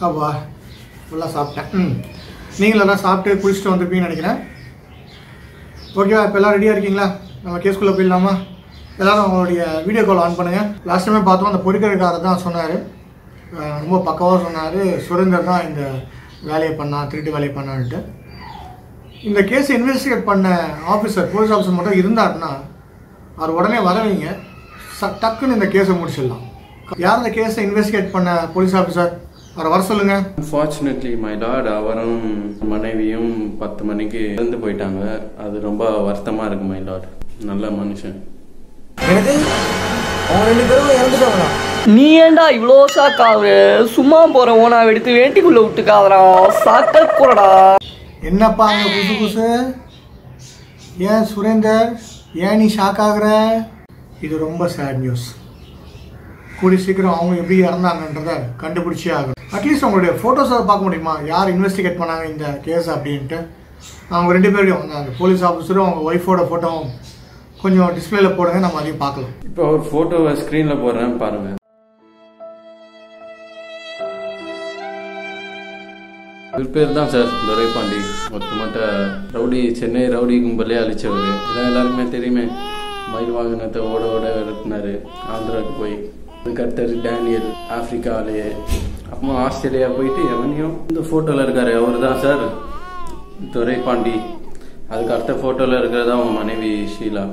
அப்பா ஃபுல்லாக சாப்பிட்டேன் ம் நீங்களும் எல்லாம் சாப்பிட்டு குளிச்சுட்டு வந்திருப்பீங்கன்னு நினைக்கிறேன் ஓகேவா இப்போ எல்லாம் ரெடியாக இருக்கீங்களா நம்ம கேஸ்குள்ளே போயிடலாமா எல்லாரும் அவங்களுடைய வீடியோ கால் ஆன் பண்ணுங்கள் லாஸ்ட் டைமே பார்த்தோம் அந்த பொறிக்கிறக்காரர் தான் சொன்னார் ரொம்ப பக்கவாக சொன்னார் சுரேந்தர் தான் இந்த வேலையை பண்ணான் திருட்டு வேலையை பண்ணான்ட்டு இந்த கேஸை இன்வெஸ்டிகேட் பண்ண ஆஃபீஸர் போலீஸ் ஆஃபீஸர் மட்டும் இருந்தாருன்னா அவர் உடனே வர வைங்க ச டக்குன்னு இந்த கேஸை முடிச்சிடலாம் யார் இந்த கேஸை இன்வெஸ்டிகேட் பண்ண போலீஸ் ஆஃபீஸர் அவரை வர சொல்லுங்கள் அன்ஃபார்ச்சுனேட்லி மை டாட் அவரும் மனைவியும் பத்து மணிக்கு இறந்து போயிட்டாங்க அது ரொம்ப வருத்தமா இருக்கு மை டாட் நல்ல மனுஷன் எனக்கு அவங்க ரெண்டு பேரும் இறந்துட்டாங்களா நீ ஏன்டா இவ்வளோ ஷாக் ஆகுற சும்மா போற ஓனா எடுத்து வேட்டிக்குள்ள விட்டுக்காதடா சாக்க கூடடா என்னப்பா அங்கே புதுசு புதுசு ஏன் சுரேந்தர் ஏன் நீ ஷாக் ஆகுற இது ரொம்ப சேட் நியூஸ் கூடி சீக்கிரம் அவங்க எப்படி இறந்தாங்கன்றத கண்டுபிடிச்சே ஆகும் அட்லீஸ்ட் அவங்களுடைய ஃபோட்டோஸை பார்க்க முடியுமா யார் இன்வெஸ்டிகேட் பண்ணாங்க இந்த கேஸ் அப்படின்ட்டு அவங்க ரெண்டு பேரையும் அந்த போலீஸ் ஆஃபீஸரும் அவங்க ஒய்ஃபோட ஃபோட்டோவும் கொஞ்சம் டிஸ்பிளேல போடுங்க நம்ம அதையும் பார்க்கலாம் இப்போ ஒரு போட்டோவை ஸ்க்ரீன்ல போடுறேன் பாருங்க இவர் பேர் தான் சார் துரைபாண்டி ஒட்டுமொத்த ரவுடி சென்னை ரவுடி கும்பலே அழிச்சவர் இதான் எல்லாருக்குமே தெரியுமே மயில் வாகனத்தை ஓட ஓட விரட்டினாரு ஆந்திராவுக்கு போய் அதுக்கடுத்தது டேனியல் ஆப்பிரிக்காலேயே அப்புறமா ஆஸ்திரேலியா போயிட்டு எவனையும் இந்த ஃபோட்டோவில் இருக்காரு அவர் தான் சார் துரைபாண்டி அதுக்கு அடுத்த ஃபோட்டோவில் இருக்கிறது அவங்க மனைவி ஷீலா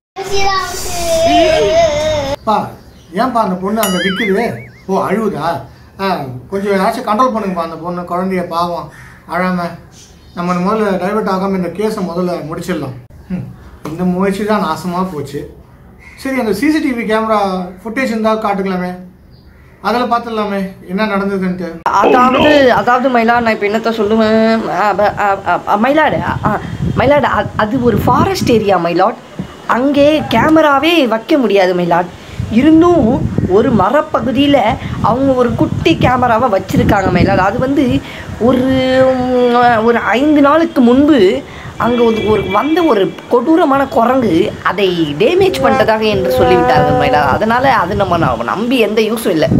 பா ஏன்பா அந்த பொண்ணு அங்கே விற்குது ஓ அழுவுதா ஆ கொஞ்சம் ஏதாச்சும் கண்ட்ரோல் பண்ணுங்கப்பா அந்த பொண்ணு குழந்தைய பாவம் அழாம நம்ம முதல்ல டைவர்ட் ஆகாமல் இந்த கேஸை முதல்ல முடிச்சிடலாம் ம், இந்த முயற்சி தான் நாசமாக போச்சு சரி அந்த சிசிடிவி கேமரா ஃபுட்டேஜ் இருந்தால் காட்டுக்கலாமே அதில் பார்த்துடலாமே என்ன நடந்ததுன்ட்டு அதாவது அதாவது மயிலாடு நான் இப்போ என்னத்த சொல்லுவேன் அ- அ- அ- அ- மயிலாடு அ, மயிலாடு அ- அது ஒரு ஃபாரஸ்ட் ஏரியா மயிலாட் அங்கே கேமராவே வைக்க முடியாது மயிலாட் இருந்தும் ஒரு மரப்பகுதியில் அவங்க ஒரு குட்டி கேமராவை வச்சுருக்காங்க மயிலாட் அது வந்து ஒரு ம், ஒரு ஐந்து நாளுக்கு முன்பு அங்கே ஒரு ஒரு வந்த ஒரு கொடூரமான குரங்கு அதை டேமேஜ் பண்ணிட்டதாக என்று சொல்லிவிட்டார்கள் மயிலாட் அதனால் அது நம்ம ந- நம்பி எந்த யூஸும் இல்லை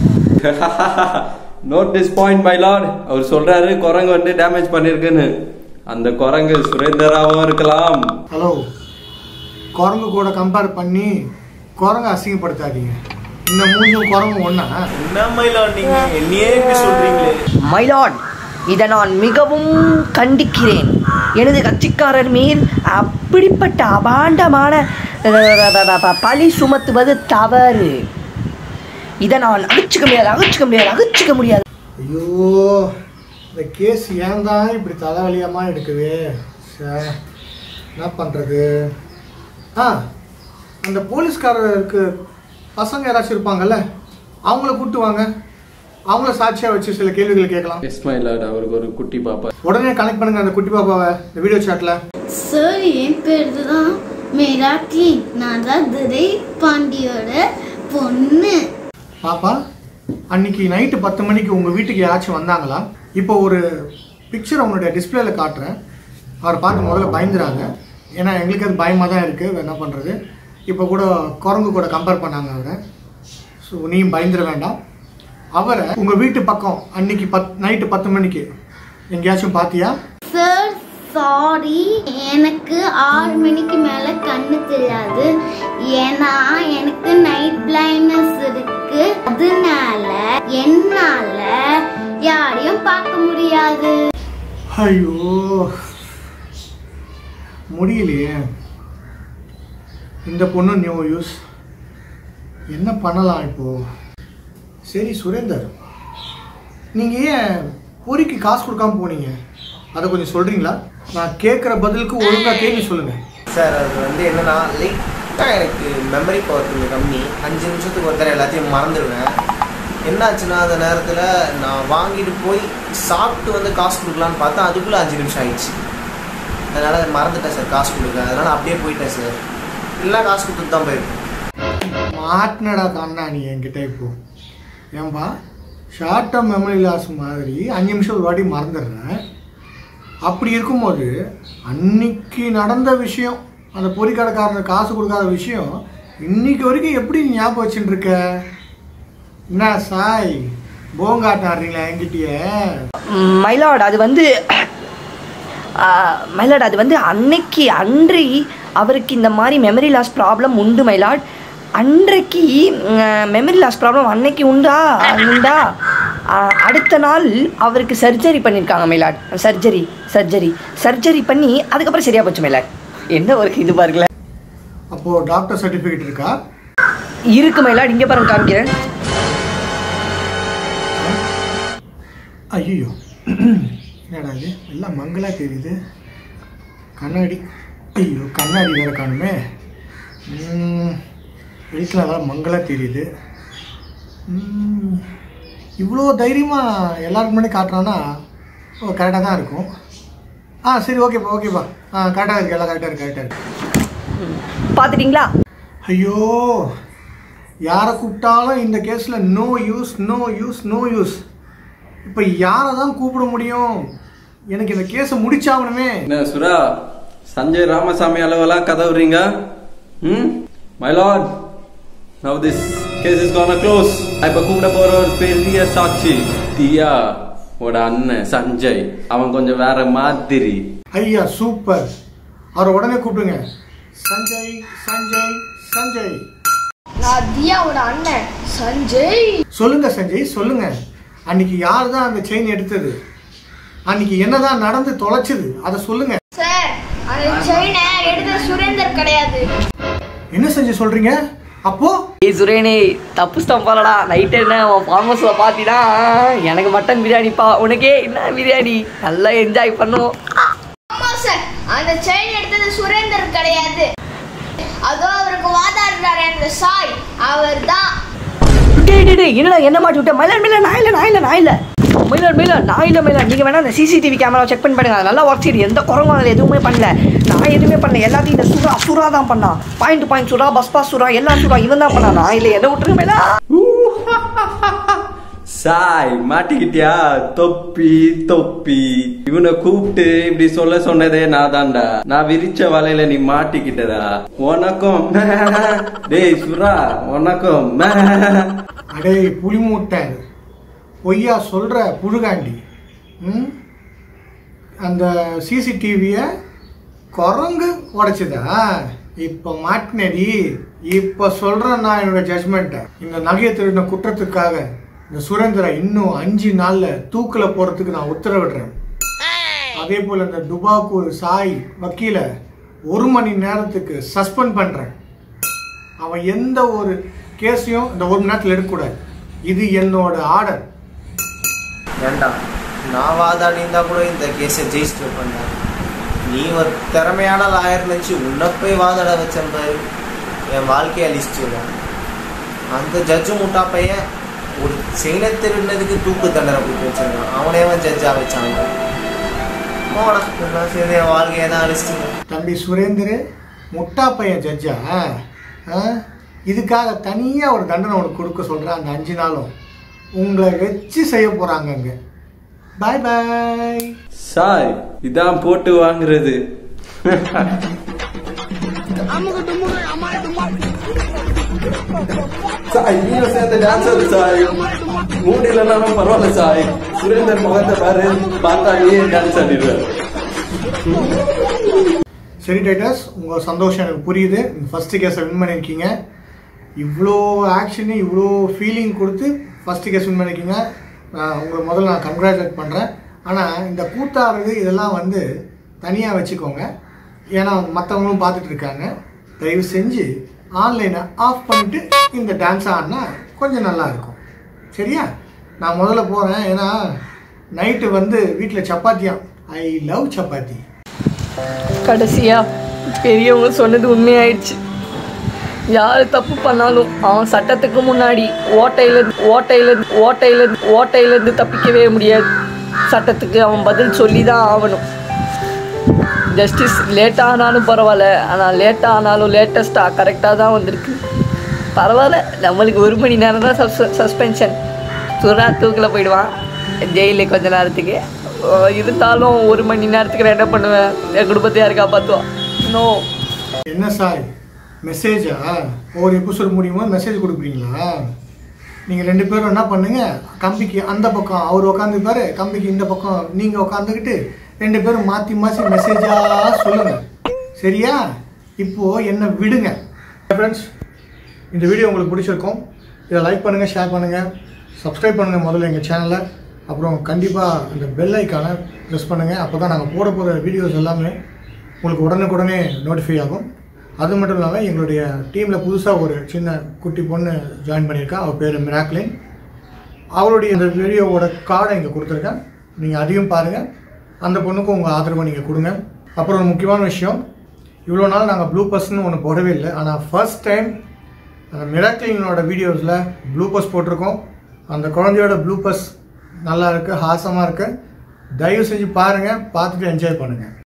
note this point my lord அவர் சொல்றாரு குரங்கு வந்து டேமேஜ் பண்ணிருக்குன்னு அந்த குரங்கு சுரேந்தராவும் இருக்கலாம் ஹலோ குரங்கு கூட கம்பேர் பண்ணி குரங்கு அசிங்கப்படுத்தாதீங்க இந்த மூஞ்சும் குரங்கும் ஒன்றா என்ன மயிலாட் நீங்க என்னையே இப்படி சொல்றீங்களே மைலாட் இதை நான் மிகவும் கண்டிக்கிறேன் எனது கட்சிக்காரர் மேல் அப்படிப்பட்ட அபாண்டமான அஹ், பழி சுமத்துவது தவறு இதை நான் அகச்சிக்க முடியாது அகச்சிக்க முடியாது அகச்சிக்க முடியாது ஐயோ இந்த கேஸ் ஏன் தான் இப்படி தலைவலியமாக எடுக்குது சே என்ன பண்ணுறது ஆ அந்த போலீஸ்காரருக்கு பசங்க யாராச்சும் இருப்பாங்கல்ல அவங்கள கூப்பிட்டு வாங்க அவங்கள சாட்சியாக வச்சு சில கேள்விகள் கேட்கலாம் எஸ் மை லார்ட் அவருக்கு ஒரு குட்டி பாப்பா உடனே கனெக்ட் பண்ணுங்க அந்த குட்டி பாப்பாவை இந்த வீடியோ சாட்டில் சார் என் பேர் தான் மேராக்கி நான் தான் துரை பாண்டியோட பொண்ணு பாப்பா அன்னைக்கு நைட்டு பத்து மணிக்கு உங்கள் வீட்டுக்கு யாராச்சும் வந்தாங்களா இப்போ ஒரு பிக்சர் உங்களுடைய டிஸ்பிளேல காட்டுறேன் அவரை பார்த்து முதல்ல பயந்துறாங்க ஏன்னா எங்களுக்கு அது பயமாக தான் இருக்குது என்ன பண்ணுறது இப்போ கூட குரங்கு கூட கம்பேர் பண்ணாங்க அவரை ஸோ நீயும் பயந்துட வேண்டாம் அவரை உங்கள் வீட்டு பக்கம் அன்னைக்கு பத் நைட்டு பத்து மணிக்கு எங்கேயாச்சும் பார்த்தியா சார் சாரி எனக்கு ஆறு மணிக்கு மேலே கண்ணு தெரியாது ஏன்னா எனக்கு நைட் பிளைண்ட்னஸ் இருக்கு அதனால என்னால யாரையும் பார்க்க முடியாது ஐயோ முடியலையே இந்த பொண்ணு நியூ யூஸ் என்ன பண்ணலாம் இப்போ சரி சுரேந்தர் நீங்கள் ஏன் பொறிக்கு காசு கொடுக்காம போனீங்க அதை கொஞ்சம் சொல்கிறீங்களா நான் கேட்குற பதிலுக்கு ஒழுங்காக கேள்வி சொல்லுங்கள் சார் அது வந்து என்னன்னா லைட்டாக எனக்கு மெமரி பவர் கொஞ்சம் கம்மி அஞ்சு நிமிஷத்துக்கு ஒரு தடவை எல்லாத்தையும் மறந்துடுவேன் என்னாச்சுன்னா அந்த நேரத்தில் நான் வாங்கிட்டு போய் சாப்பிட்டு வந்து காசு கொடுக்கலான்னு பார்த்தா அதுக்குள்ளே அஞ்சு நிமிஷம் ஆயிடுச்சு அதனால் மறந்துட்டேன் சார் காசு கொடுக்க அதனால் அப்படியே போயிட்டேன் சார் இல்லை காசு கொடுத்துட்டு தான் போயிருக்கேன் மாட்டினடா கண்ணா நீ என்கிட்ட இப்போ ஏன்பா ஷார்ட் டேர்ம் மெமரி லாஸ் மாதிரி அஞ்சு நிமிஷம் ஒரு வாட்டி மறந்துடுறேன் அப்படி இருக்கும்போது அன்னைக்கு நடந்த விஷயம் அந்த பொறிக்கடைக்காரனுக்கு காசு கொடுக்காத விஷயம் இன்னைக்கு வரைக்கும் எப்படி நீ ஞாபகம் வச்சுட்டு இருக்க என்ன சாய் போங்காட்டம் ஆடுறீங்களா என்கிட்டயே மயிலாட் அது வந்து மயிலாட் அது வந்து அன்னைக்கு அன்றி அவருக்கு இந்த மாதிரி மெமரி லாஸ் ப்ராப்ளம் உண்டு மயிலாட் அன்றைக்கு மெமரி லாஸ் ப்ராப்ளம் அன்னைக்கு உண்டா உண்டா ஆஹ், அடுத்த நாள் அவருக்கு சர்ஜரி பண்ணியிருக்காங்க மயிலாட் சர்ஜரி சர்ஜரி சர்ஜரி பண்ணி அதுக்கப்புறம் சரியா போச்சு மயிலாட் என்ன ஒரு இது பாருங்களேன் அப்போது டாக்டர் சர்டிஃபிகேட் இருக்கா இருக்கு மயிலாட் இங்கே பாருங்க காமிக்கிறேன் ஐயோ என்னடா இது எல்லாம் மங்கலாக தெரியுது கண்ணாடி ஐயோ கண்ணாடி வேறு காணுமே வீட்டில் வேறு மங்கலாக தெரியுது ம், இவ்வளோ தைரியமாக எல்லாருக்கு முன்னாடி காட்டுறான்னா ஓ கரெக்டாக தான் இருக்கும் ஆ சரி ஓகேப்பா ஓகேப்பா ஆ கரெக்டாக இருக்கு எல்லாம் கரெக்டாக இருக்கு கரெக்டாக இருக்கு பார்த்துட்டீங்களா ஐயோ யாரை கூப்பிட்டாலும் இந்த கேஸில் no use no use no use இப்போ யாரை தான் கூப்பிட முடியும் எனக்கு இந்த கேஸை முடிச்சாகணுமே என்ன சுரா சஞ்சய் ராமசாமி அளவெல்லாம் கதவுறீங்க ம் my lord now this case is gonna close இப்ப கூப்பிட போற ஒரு பெரிய சாட்சி தியா ஓட அண்ணன் சஞ்சய் அவன் கொஞ்சம் வேற மாதிரி ஐயா சூப்பர் அவரை உடனே கூப்பிடுங்க சஞ்சய் சஞ்சய் சஞ்சய் நான் தியாவோட அண்ணன் சஞ்சய் சொல்லுங்க சஞ்சய் சொல்லுங்க அன்னைக்கு யார் தான் அந்த செயின் எடுத்தது அன்னைக்கு என்னதான் நடந்து தொலைச்சது அதை சொல்லுங்க சார் அந்த செயினை எடுத்த சுரேந்தர் கிடையாது என்ன சஞ்சய் சொல்றீங்க அப்போ ஏய் சுரேனே தப்புஸ்தான் போலடா நைட் என்ன உன் ஃபார்ம் ஹவுஸில் பார்த்தீங்கன்னா எனக்கு மட்டன் பிரியாணிப்பா உனக்கே என்ன பிரியாணி நல்லா என்ஜாய் பண்ணுவோம் ஆமா சார் அந்த செயின் எடுத்தது சுரேந்தர் கிடையாது அதோ அவருக்கு வாதாடுறாரு அந்த சாய் அவர் தான் டேய் டேய் டேய் என்னடா என்ன மாட்டி விட்ட மயிலாட் மயிலாட் நான் இல்லை நான் இல்லை நான் இல்லை மயிலாட் மயிலாட் நான் இல்லை மயிலாட் நீங்கள் வேணா அந்த சிசிடிவி கேமரா செக் பண்ணி பாருங்க அது நல்லா ஒர்க் செய்யுது எந்த குறவும் அதில் எதுவுமே பண்ணல நான் எதுவுமே பண்ணல எல்லாத்தையும் இந்த சுறா சுறா தான் பண்ணான் பாயிண்ட் பாயிண்ட் சுறா பஸ் பாஸ் சுறா எல்லாம் சுறா இவன் தான் பண்ணான் நான் இல்லை என்ன விட்டுருங்க மயிலா சாய் மாட்டிக்கிட்டியா தொப்பி தொப்பி இவனை கூப்பிட்டு இப்படி சொல்ல சொன்னதே நான் தான்டா நான் விரிச்ச வலையில நீ மாட்டிக்கிட்டதா உனக்கும் டேய் சுரா உனக்கும் அடே புலி மூட்டை பொய்யா சொல்ற புழுகாண்டி ம் அந்த சிசிடிவியை குரங்கு உடைச்சதா இப்போ மாட்டினடி இப்போ சொல்கிறேன் நான் என்னோட ஜட்மெண்ட்டை இந்த நகையை திருடின குற்றத்துக்காக இந்த சுரேந்திரா இன்னும் அஞ்சு நாளில் தூக்கில் போகிறதுக்கு நான் உத்தரவிடுறேன் அதே போல் இந்த டுபாக்கூர் சாய் வக்கீலை ஒரு மணி நேரத்துக்கு சஸ்பெண்ட் பண்ணுறேன் அவன் எந்த ஒரு கேஸையும் இந்த ஒரு மணி நேரத்தில் எடுக்கக்கூடாது இது என்னோட ஆர்டர் வேண்டாம் நான் வாதாடி இருந்தா கூட இந்த கேஸை ஜெயிச்சுட்டு வைப்பேன் நீ ஒரு திறமையான லாயர் நினச்சி உன்னை போய் வாதாட வச்சேன் பாரு என் வாழ்க்கையை அழிச்சிட்டு அந்த ஜட்ஜு முட்டா பையன் ஒரு செயினை திருடினதுக்கு தூக்கு தண்டனை கொடுத்து வச்சிருக்கான் அவனே அவன் ஜட்ஜா வச்சாங்க போடா எல்லாம் சரி என் வாழ்க்கையை தான் அழிச்சிட்டு தம்பி சுரேந்தர் முட்டா பையன் ஜட்ஜா ஆ? இதுக்காக தனியாக ஒரு தண்டனை உனக்கு கொடுக்க சொல்கிறேன் அந்த அஞ்சு நாளும் உங்களை வச்சு செய்ய போகிறாங்க அங்கே பாய் பாய் சாய் இதான் போட்டு வாங்குறது சாய் நீங்க சேர்ந்த டான்சர் சாய் மூணு இல்லைனாலும் பரவாயில்ல சாய் சுரேந்தர் முகத்தை பாரு பார்த்தா நீ டான்ஸ் ஆடிடுவார் சரி டைட்டர்ஸ் உங்கள் சந்தோஷம் எனக்கு புரியுது ஃபஸ்ட்டு கேஸை வின் பண்ணியிருக்கீங்க இவ்வளோ ஆக்ஷனு இவ்வளோ ஃபீலிங் கொடுத்து ஃபஸ்ட்டு கேஸ் வின் பண்ணியிருக்கீங்க நான் உங்களை முதல்ல நான் கங்க்ராச்சுலேட் பண்ணுறேன் ஆனால் இந்த கூத்தாடுறது இதெல்லாம் வந்து தனியாக வச்சுக்கோங்க ஏன்னா மற்றவங்களும் பார்த்துட்டு இருக்காங்க தயவு செஞ்சு ஆன்லைனை ஆஃப் பண்ணிவிட்டு இந்த டான்ஸ் ஆடினா கொஞ்சம் நல்லா இருக்கும் சரியா நான் முதல்ல போகிறேன் ஏன்னா நைட்டு வந்து வீட்டில் சப்பாத்தியா ஐ லவ் சப்பாத்தி கடைசியா பெரியவங்க சொன்னது உண்மையாயிடுச்சு யார் தப்பு பண்ணாலும் அவன் சட்டத்துக்கு முன்னாடி ஓட்டையில ஓட்டையில ஓட்டையில ஓட்டையிலேருந்து தப்பிக்கவே முடியாது சட்டத்துக்கு அவன் பதில் சொல்லி தான் ஆகணும் ஜஸ்டிஸ் லேட்டாக ஆனாலும் பரவாயில்ல ஆனால் லேட்டாக ஆனாலும் லேட்டஸ்ட்டாக கரெக்டாக தான் வந்திருக்கு பரவாயில்ல நம்மளுக்கு ஒரு மணி நேரம் தான் சஸ் சஸ்பென்ஷன் சுறா தூக்கில் போயிடுவான் ஜெயிலில் கொஞ்ச நேரத்துக்கு ஓ, இருந்தாலும் ஒரு மணி நேரத்துக்கு நான் என்ன பண்ணுவேன் என் குடும்பத்தை யாரு காப்பாற்றுவான் நோ என்ன சார் மெசேஜா ஒவ்வொரு எபிசோட் முடியுமா மெசேஜ் கொடுக்குறீங்களா நீங்கள் ரெண்டு பேரும் என்ன பண்ணுங்க கம்பிக்கு அந்த பக்கம் அவர் உட்காந்துப்பாரு கம்பிக்கு இந்த பக்கம் நீங்கள் உட்காந்துக்கிட்டு ரெண்டு பேரும் மாற்றி மாற்றி மெசேஜாக சொல்லுங்கள் சரியா இப்போது என்ன விடுங்க ஃப்ரெண்ட்ஸ் இந்த வீடியோ உங்களுக்கு பிடிச்சிருக்கும் இதை லைக் பண்ணுங்கள் ஷேர் பண்ணுங்கள் சப்ஸ்கிரைப் பண்ணுங்கள் முதல்ல எங்கள் சேனலை அப்புறம் கண்டிப்பாக இந்த பெல் ஐக்கானை ப்ரெஸ் பண்ணுங்கள் அப்போ தான் நாங்கள் போட போகிற வீடியோஸ் எல்லாமே உங்களுக்கு உடனுக்குடனே நோட்டிஃபை ஆகும் அது மட்டும் இல்லாமல் எங்களுடைய டீமில் புதுசாக ஒரு சின்ன குட்டி பொண்ணு ஜாயின் பண்ணியிருக்கா அவள் பேர் மிராக்லின் அவளுடைய இந்த வீடியோவோட கார்டை இங்கே கொடுத்துருக்கேன் நீங்கள் அதையும் பாருங்கள் அந்த பொண்ணுக்கும் உங்கள் ஆதரவை நீங்கள் கொடுங்க அப்புறம் ஒரு முக்கியமான விஷயம் இவ்வளோ நாள் நாங்கள் ப்ளூ பஸ்ன்னு ஒன்று போடவே இல்லை ஆனால் ஃபர்ஸ்ட் டைம் அந்த மிராக்லினோட வீடியோஸில் ப்ளூ பஸ் போட்டிருக்கோம் அந்த குழந்தையோட ப்ளூ பஸ் நல்லா இருக்குது ஹாசமாக இருக்குது தயவு செஞ்சு பாருங்கள் பார்த்துட்டு என்ஜாய் பண்ணுங்கள்